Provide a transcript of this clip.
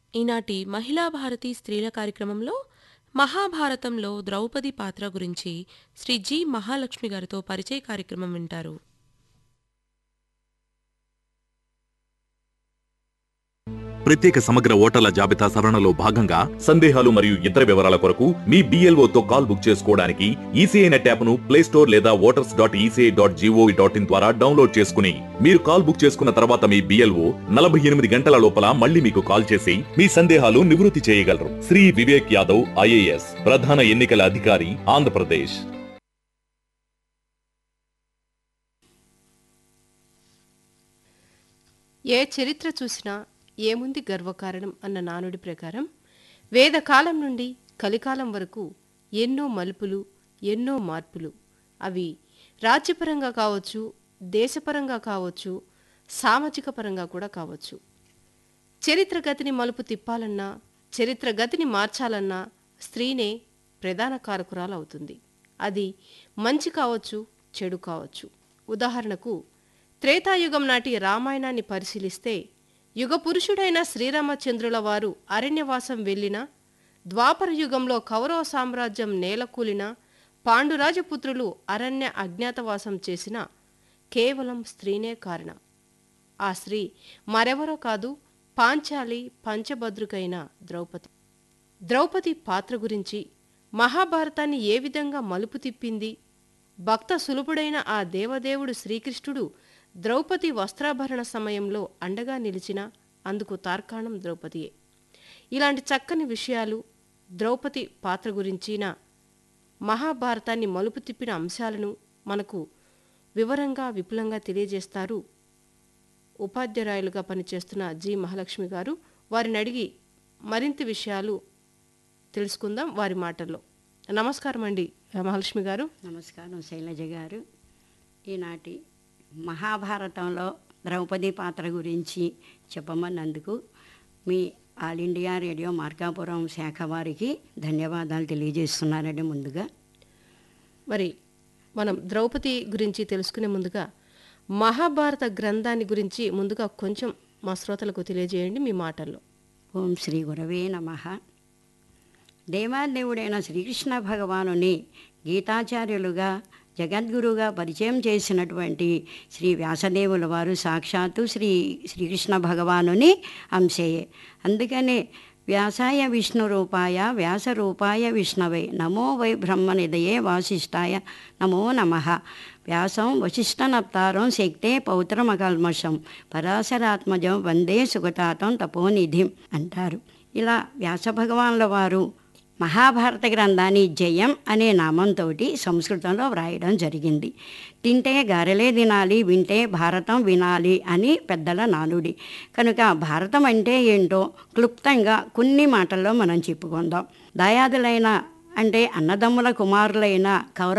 ఈనాటి మహిళా భారతి స్త్రీల కార్యక్రమంలో మహాభారతంలో ద్రౌపది పాత్ర గురించి శ్రీ జి మహాలక్ష్మి గారితో పరిచయ కార్యక్రమం వింటారు ప్రత్యేక సమగ్ర ఓటర్ల జాబితా సవరణలో భాగంగా సందేహాలు మరియు ఇతర వివరాల కొరకు మీ BLO తో కాల్ బుక్ చేసుకోవడానికి ఈసీఐ నెట్ యాప్ ను ప్లే స్టోర్ లేదా voters dot ECI dot G O V dot in ద్వారా డౌన్లోడ్ చేసుకుని మీరు కాల్ బుక్ చేసుకున్న తర్వాత మీ బిఎల్ఓ నలభై ఎనిమిది గంటల లోపల మళ్ళీ మీకు కాల్ చేసి మీ సందేహాలు నివృత్తి చేయగలరు శ్రీ వివేక్ యాదవ్ ఐఏఎస్ ప్రధాన ఎన్నికల అధికారి ఆంధ్రప్రదేశ్ ఏ చరిత్ర చూసినా ఏముంది గర్వకారణం అన్న నానుడి ప్రకారం వేదకాలం నుండి కలికాలం వరకు ఎన్నో మలుపులు ఎన్నో మార్పులు అవి రాజ్యపరంగా కావచ్చు దేశపరంగా కావచ్చు సామాజిక పరంగా కూడా కావచ్చు చరిత్ర గతిని మలుపు తిప్పాలన్నా చరిత్ర గతిని మార్చాలన్నా స్త్రీనే ప్రధాన కారకురాలు అవుతుంది అది మంచి కావచ్చు చెడు కావచ్చు ఉదాహరణకు త్రేతాయుగం నాటి రామాయణాన్ని పరిశీలిస్తే యుగ పురుషుడైన శ్రీరామచంద్రుల వారు అరణ్యవాసం వెళ్ళినా ద్వాపర యుగంలో కౌరవ సామ్రాజ్యం నేలకూలిన పాండురాజపుత్రులు అరణ్య అజ్ఞాతవాసం చేసిన కేవలం స్త్రీనే కారణం ఆ స్త్రీ మరెవరో కాదు పాంచాలి పంచభద్రుకైన ద్రౌపది ద్రౌపది పాత్ర గురించి మహాభారతాన్ని ఏ విధంగా మలుపు తిప్పింది భక్త సులభుడైన ఆ దేవదేవుడు శ్రీకృష్ణుడు ద్రౌపది వస్త్రాభరణ సమయంలో అండగా నిలిచిన అందుకు తార్కాణం ద్రౌపదియే ఇలాంటి చక్కని విషయాలు ద్రౌపది పాత్ర గురించిన మహాభారతాన్ని మలుపు తిప్పిన అంశాలను మనకు వివరంగా విపులంగా తెలియజేస్తారు ఉపాధ్యాయులుగా పనిచేస్తున్న జి మహాలక్ష్మి గారు వారిని అడిగి మరింత విషయాలు తెలుసుకుందాం వారి మాటల్లో నమస్కారం అండి మహాలక్ష్మి గారు నమస్కారం శైలజ గారు ఈనాటి మహాభారతంలో ద్రౌపది పాత్ర గురించి చెప్పమన్నందుకు మీ ఆల్ ఇండియా రేడియో మార్కాపురం శాఖ వారికి ధన్యవాదాలు తెలియజేస్తున్నానండి ముందుగా మరి మనం ద్రౌపది గురించి తెలుసుకునే ముందుగా మహాభారత గ్రంథాన్ని గురించి ముందుగా కొంచెం మా శ్రోతలకు తెలియజేయండి మీ మాటల్లో ఓం శ్రీ గురవే నమ దేవాదేవుడైన శ్రీకృష్ణ భగవానుని గీతాచార్యులుగా జగద్గురుగా పరిచయం చేసినటువంటి శ్రీ వ్యాసదేవుల వారు సాక్షాత్తు శ్రీ శ్రీకృష్ణ భగవానుని అంశయే అందుకనే వ్యాసాయ విష్ణు రూపాయ వ్యాస రూపాయ విష్ణవే నమో వై బ్రహ్మనిదయే వాసిష్ఠాయ నమో నమ వ్యాసం వశిష్ఠనప్తారం శక్తే పౌత్రమకల్మషం పరాశరాత్మజం వందే సుగతాతం తపోనిధిం అంటారు ఇలా వ్యాస భగవాన్ల వారు మహాభారత గ్రంథాన్ని జయం అనే నామంతో సంస్కృతంలో వ్రాయడం జరిగింది తింటే గారెలే తినాలి వింటే భారతం వినాలి అని పెద్దల నానుడి కనుక భారతం అంటే ఏంటో క్లుప్తంగా కొన్ని మాటల్లో మనం చెప్పుకుందాం దయాదులైన అంటే అన్నదమ్ముల కుమారులైన కౌరవ